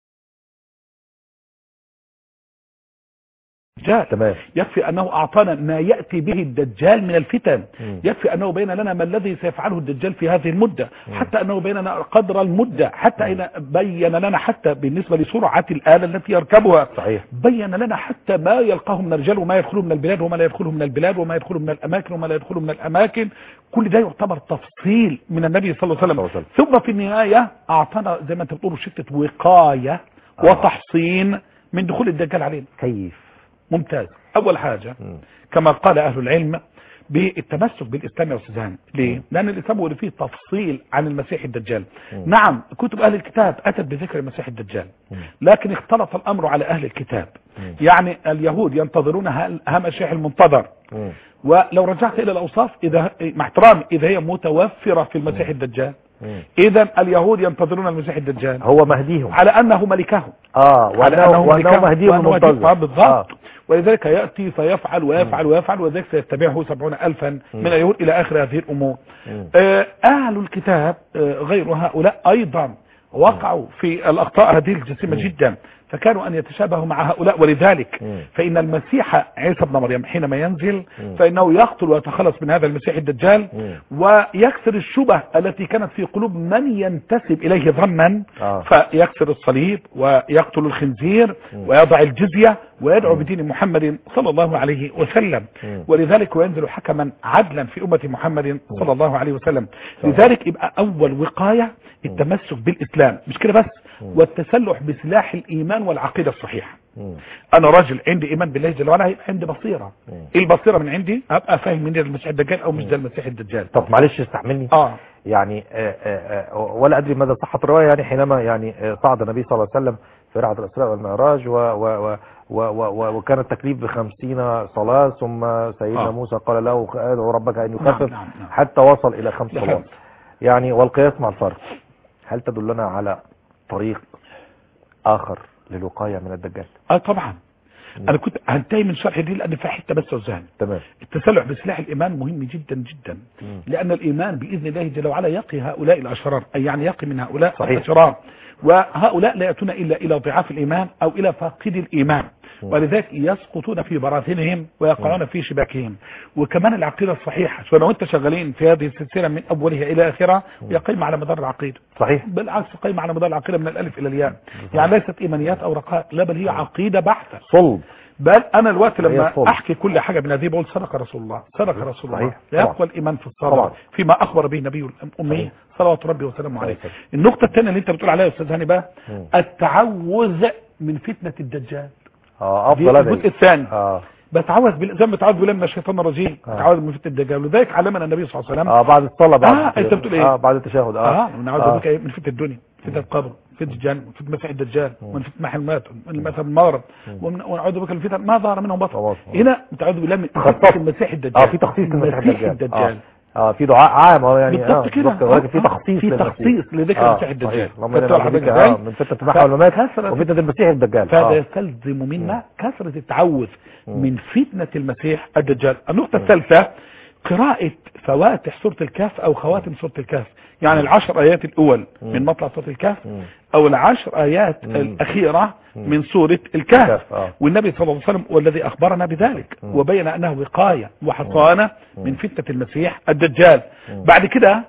الدجال تمام يكفي انه اعطانا ما ياتي به الدجال من الفتن مم. يكفي انه بين لنا ما الذي سيفعله الدجال في هذه المده مم. حتى انه بين لنا قدر المده حتى إن بين لنا حتى بالنسبه لسرعه الاله التي يركبها صحيح بين لنا حتى ما يلقاه من الرجال وما يدخله من البلاد وما لا يدخله من البلاد وما يدخله من الاماكن وما لا يدخله من الاماكن كل ده يعتبر تفصيل من النبي صلى الله عليه صلى الله وسلم عليه ثم في النهايه اعطانا زي ما انت بتقول شته وقايه آه. وتحصين من دخول الدجال علينا كيف ممتاز اول حاجه مم. كما قال اهل العلم بالتمسك بالاسلام يا استاذ هاني ليه لان الاسلام هو اللي فيه تفصيل عن المسيح الدجال مم. نعم كتب اهل الكتاب اتت بذكر المسيح الدجال مم. لكن اختلط الامر على اهل الكتاب مم. يعني اليهود ينتظرون ها ها مسيح المنتظر مم. ولو رجعت الى الاوصاف اذا مع احترامي اذا هي متوفره في المسيح الدجال مم. اذا اليهود ينتظرون المسيح الدجال هو مهديهم على انه ملكهم اه على وأنه, انه وأنه ملكهم مهديهم وأنه مهديهم. آه، المنتظر بالضبط ولذلك يأتي فيفعل ويفعل ويفعل وذلك سيتبعه سبعون ألفا من اليهود إلى آخر هذه الأمور مم. آه، أهل الكتاب آه، غير هؤلاء أيضا وقعوا في الأخطاء هذه الجسيمة جدا فكانوا أن يتشابهوا مع هؤلاء ولذلك مم. فإن المسيح عيسى بن مريم حينما ينزل مم. فإنه يقتل ويتخلص من هذا المسيح الدجال مم. ويكسر الشبه التي كانت في قلوب من ينتسب إليه ظنا آه. فيكسر الصليب ويقتل الخنزير مم. ويضع الجزية ويدعو بدين محمد صلى الله عليه وسلم مم. ولذلك وينزل حكما عدلا في أمة محمد صلى الله عليه وسلم طبعا. لذلك يبقى أول وقاية التمسك بالإسلام مش كده بس والتسلح بسلاح الإيمان والعقيدة الصحيحة مم. أنا راجل عندي إيمان بالله جل وعلا يبقى عندي بصيرة مم. إيه البصيرة من عندي أبقى فاهم من ده المسيح الدجال أو مش ده المسيح الدجال طب معلش استحملني آه يعني آه، آه، آه، ولا ادري ماذا صحة الرواية يعني حينما يعني آه، صعد النبي صلى الله عليه وسلم في رحلة الاسراء والمعراج و و و و و و وكان التكليف بخمسين صلاة ثم سيدنا آه. موسى قال له ادعو ربك ان نعم، يخفف نعم، نعم. حتى وصل الى خمس لخمس. صلوات يعني والقياس مع الفرق هل تدلنا على طريق اخر للوقاية من الدجال آه طبعا أنا كنت هنتهي من شرح دي لأن في حتة بس وزان تمام التسلح بسلاح الإيمان مهم جدا جدا مم. لأن الإيمان بإذن الله جل وعلا يقي هؤلاء الأشرار أي يعني يقي من هؤلاء صحيح. الأشرار وهؤلاء لا يأتون إلا إلى ضعاف الإيمان أو إلى فاقد الإيمان مم. ولذلك يسقطون في براثنهم ويقعون في شباكهم وكمان العقيدة الصحيحة شو لو أنت شغالين في هذه السلسلة من أولها إلى آخرها هي قيمة على مدار العقيدة صحيح بالعكس قيمة على مدار العقيدة من الألف إلى الياء يعني ليست إيمانيات أو رقائق لا بل هي عقيدة بحتة صلب بل انا الوقت هي لما الصلب. احكي كل حاجه من هذه بقول صدق رسول الله صدق رسول الله صحيح. لا طبعا. يقوى الايمان في طبعا. الصدق فيما اخبر به النبي الامي صحيح. صلوات ربي وسلامه عليه صحيح. النقطه الثانيه اللي انت بتقول عليها يا استاذ هاني بقى مم. التعوذ من فتنه الدجال اه دي افضل الجزء ادعي الثاني اه بتعوذ بال... زي ما بتعوذ بالله من الشيطان الرجيم آه. بتعوذ من فتنه الدجال ولذلك علمنا النبي صلى الله عليه وسلم اه بعد الصلاة بعد آه، أنت بتقول إيه؟ اه بعد التشهد اه, اه نعوذ بك من فتنه الدنيا فتنه القبر فتنه الجنه فتنه مسيح الدجال ومن فتنه محمات ومن مثل المرض ومن- ونعوذ بك من فتن ما ظهر منهم بطن طبعا. هنا بتعوذ بالله من خصص. فتنه المسيح الدجال اه في تخصيص للمسيح المسيح الدجال الدجال اه, آه في دعاء عام اه يعني بالضبط آه كده بالضبط، ولكن في آه، تخصيص في للمسيح. تخصيص لذكر آه، المسيح الدجال صحيح. اللهم خدت انا بالك نعوذ بك إزاي؟ آه من فتنة التباح والممات فكثرة- وفتنة المسيح الدجال فهذا اه يستلزم منا كثرة التعوذ مم. من فتنة المسيح الدجال النقطة الثالثة قراءة فواتح سورة الكهف أو خواتم سورة الكهف يعني العشر آيات الأول مم. من مطلع سورة الكهف مم. أو العشر آيات مم. الأخيرة مم. من سورة الكهف الكهف، آه. والنبي صلى الله عليه وسلم هو الذي أخبرنا بذلك مم. وبين أنه وقاية وحصانة مم. من فتنة المسيح الدجال مم. بعد كده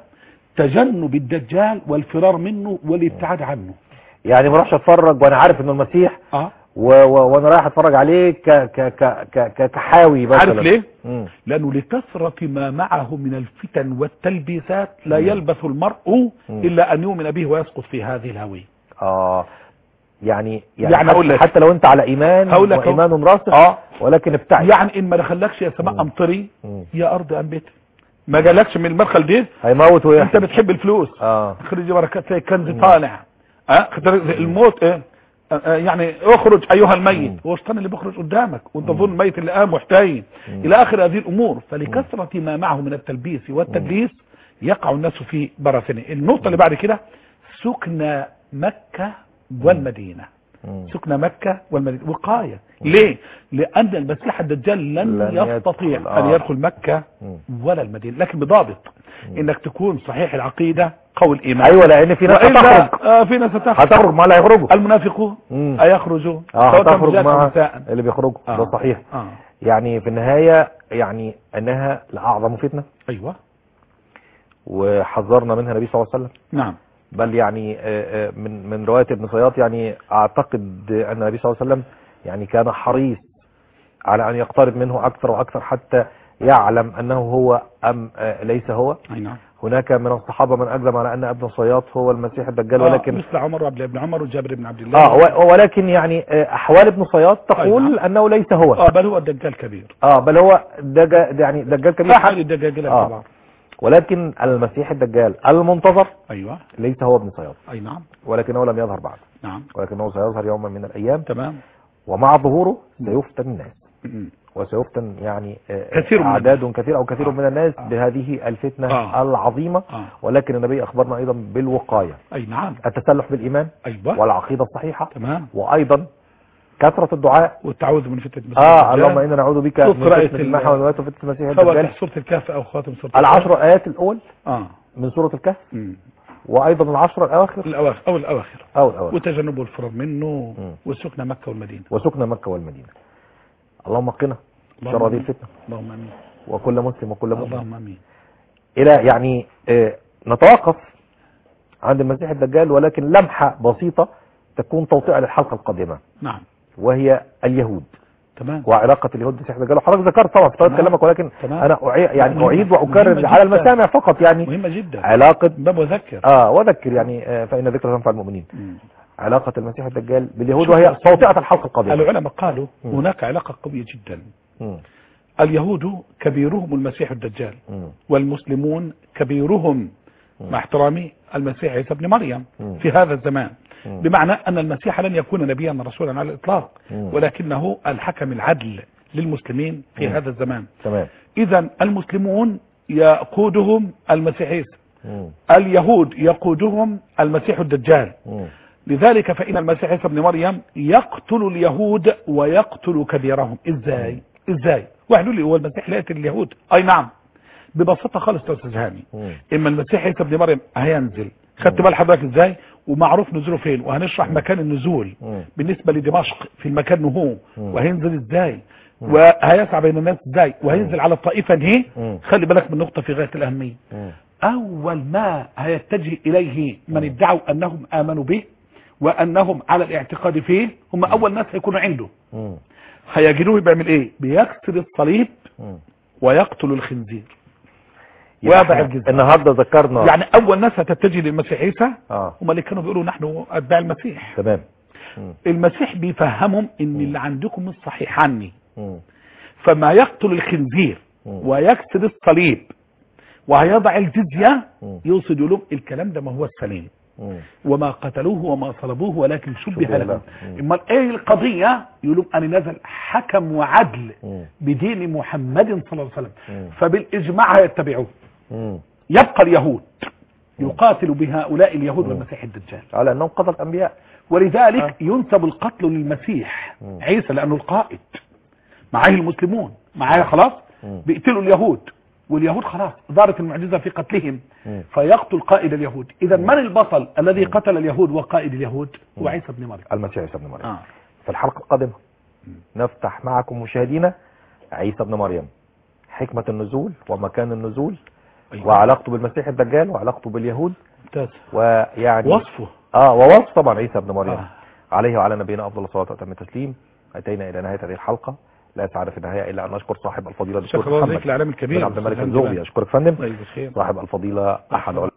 تجنب الدجال والفرار منه والابتعاد عنه يعني ما اروحش اتفرج وانا عارف انه المسيح اه و... و... وانا رايح اتفرج عليه ك... ك... ك... ك... ك... كحاوي مثلا عارف ليه؟ مم. لأنه لكثرة ما معه من الفتن والتلبيسات لا يلبث المرء مم. إلا أن يؤمن به ويسقط في هذه الهوية اه يعني يعني, يعني حتى, أقول لك- حتى لو انت على ايمان هقول لك أهو. وايمان راسخ اه ولكن ابتعد يعني ان ما دخلكش يا سماء مم. امطري مم. يا ارض انبت ما جالكش من المدخل دي هيموت انت ويحيى بتحب الفلوس اه اخرج بركات تلاقي كنز مم. طالع اه الموت ايه آه، آه، يعني اخرج ايها الميت مم. هو الشيطان اللي بيخرج قدامك وانت مم. تظن الميت اللي قام محتاج مم. الى اخر هذه الامور فلكثره ما معه من التلبيس والتدليس يقع الناس في براثنه النقطه اللي بعد كده سكن مكه والمدينه مم. سكن مكة والمدينة وقاية ليه لأن المسيح الدجال لن, لن يستطيع يدخل، آه. أن يدخل مكة مم. ولا المدينة لكن بضابط إنك تكون صحيح العقيدة قوي الإيمان ايوه لان في ناس وإلا هتخرج آه في ناس هتخرج هتخرج ما لا يخرجوا المنافقون مم. أيخرجوا اه سواء كان هتخرج رجال أو مع نساء اللي بيخرجوا آه. ده صحيح آه. يعني في النهاية يعني انها لاعظم فتنة أيوة وحذرنا منها النبي صلى الله عليه وسلم نعم بل يعني آه، آه، من من رواية ابن صياط يعني اعتقد ان النبي صلى الله عليه وسلم يعني كان حريص على ان يقترب منه اكثر واكثر حتى يعلم انه هو ام آه، ليس هو أي نعم هناك من الصحابة من اجزم على ان ابن صياط هو المسيح الدجال آه ولكن مثل عمر وعبد بن عمر وجابر بن عبد الله اه و- ولكن يعني آه، احوال ابن صياط تقول نعم. انه ليس هو آه بل هو الدجال كبير اه بل هو دجا يعني دجال كبير أحد الدجاجلة آه. الكبار ولكن المسيح الدجال المنتظر أيوة ليس هو ابن صياد أي نعم ولكنه لم يظهر بعد نعم ولكنه سيظهر يوما من الأيام تمام ومع ظهوره سيفتن الناس م- وسيفتن يعني آه، كثير من أعداد كثير أو كثير آه. من الناس آه. بهذه الفتنة آه. العظيمة آه. ولكن النبي أخبرنا أيضا بالوقاية أي نعم التسلح بالإيمان أيوة والعقيدة الصحيحة تمام وأيضا كثرة الدعاء والتعوذ من فتنة المسيح آه الدجال. اللهم إنا نعوذ بك صوت من قراءة فتنة ال- المحن والموت وفتنة المسيح سواء الدجال سورة الكهف أو خاتم سورة العشر آيات الأول آه من سورة الكهف مم. وأيضا العشر الأواخر الأواخر أو الأواخر أو الأواخر وتجنب الفرار منه مم. وسكن مكة والمدينة وسكن مكة والمدينة اللهم قنا اللهم شر هذه آمين. الفتنة اللهم آمين وكل مسلم وكل مؤمن اللهم آمين إلى يعني آه، نتوقف عند المسيح الدجال ولكن لمحة بسيطة تكون توطئة للحلقة القادمة نعم وهي اليهود تمام وعلاقة اليهود بالمسيح الدجال وحضرتك ذكرت طبعا في طريقة تمام. كلامك ولكن تمام. أنا أعي- يعني مهمة- أعيد مهمة وأكرر على جداً. المسامع فقط يعني مهمة جدا علاقة باب وذكر اه وذكر يعني آه، فإن ذكر تنفع المؤمنين مم. علاقة المسيح الدجال باليهود شوف وهي يا سيدي. توطئة الحلقة القادمة العلماء قالوا مم. هناك علاقة قوية جدا مم. اليهود كبيرهم المسيح الدجال مم. والمسلمون كبيرهم مم. مع احترامي المسيح عيسى ابن مريم مم. في هذا الزمان مم. بمعنى أن المسيح لن يكون نبيا رسولا على الإطلاق مم. ولكنه الحكم العدل للمسلمين في مم. هذا الزمان تمام إذا المسلمون يقودهم المسيح عيسى مم. اليهود يقودهم المسيح الدجال مم. لذلك فإن المسيح عيسى ابن مريم يقتل اليهود ويقتل كبيرهم ازاي ازاي واحد يقول لي هو المسيح لا يقتل اليهود اي نعم ببساطه خالص يا استاذ هاني مم. اما المسيح عيسى ابن مريم هينزل خدت بال حضرتك ازاي ومعروف نزوله فين وهنشرح مكان النزول مم. بالنسبه لدمشق في المكان هو مم. وهينزل ازاي وهيسعى بين الناس ازاي وهينزل على الطائفه دي مم. خلي بالك من نقطه في غايه الاهميه مم. أول ما هيتجه إليه من ادعوا أنهم آمنوا به وأنهم على الاعتقاد فيه هم أول ناس هيكونوا عنده مم. هيجدوه بيعمل إيه بيكسر الصليب مم. ويقتل الخنزير يبقى ويضع إحنا الجزية النهارده ذكرنا يعني أول ناس هتتجه للمسيح عيسى اه هم اللي كانوا بيقولوا نحن أتباع المسيح تمام مم. المسيح بيفهمهم إن اللي عندكم مش صحيح عني مم. فما يقتل الخنزير مم. ويكسر الصليب وهيضع الجزية مم. يقصد يقول لهم الكلام ده ما هو السليم مم. وما قتلوه وما صلبوه ولكن شبه شبه لهم له. مم. اما ايه القضية يقولون انا نزل حكم وعدل مم. بدين محمد صلى الله عليه وسلم مم. فبالاجماع هيتبعوه مم. يبقى اليهود يقاتل بهؤلاء اليهود والمسيح الدجال على انهم قتل الانبياء ولذلك آه. ينسب القتل للمسيح مم. عيسى لانه القائد معاه المسلمون معاه خلاص مم. بيقتلوا اليهود واليهود خلاص ظهرت المعجزة في قتلهم مم. فيقتل قائد اليهود اذا من البطل الذي قتل اليهود وقائد اليهود هو عيسى بن مريم المسيح عيسى ابن مريم آه. في الحلقة القادمة نفتح معكم مشاهدينا عيسى ابن مريم حكمة النزول ومكان النزول أيوة. وعلاقته بالمسيح الدجال وعلاقته باليهود ممتاز ويعني وصفه اه ووصف طبعا عيسى ابن مريم آه. عليه وعلى نبينا افضل الصلاه واتم التسليم اتينا الى نهايه هذه الحلقه لا يسعد في النهايه الا ان نشكر صاحب الفضيله شكرا الدكتور الله محمد عليك الاعلام الكبير بن عبد الملك أستاذ الزوبي جمال. اشكرك فندم طيب بخير صاحب الفضيله احد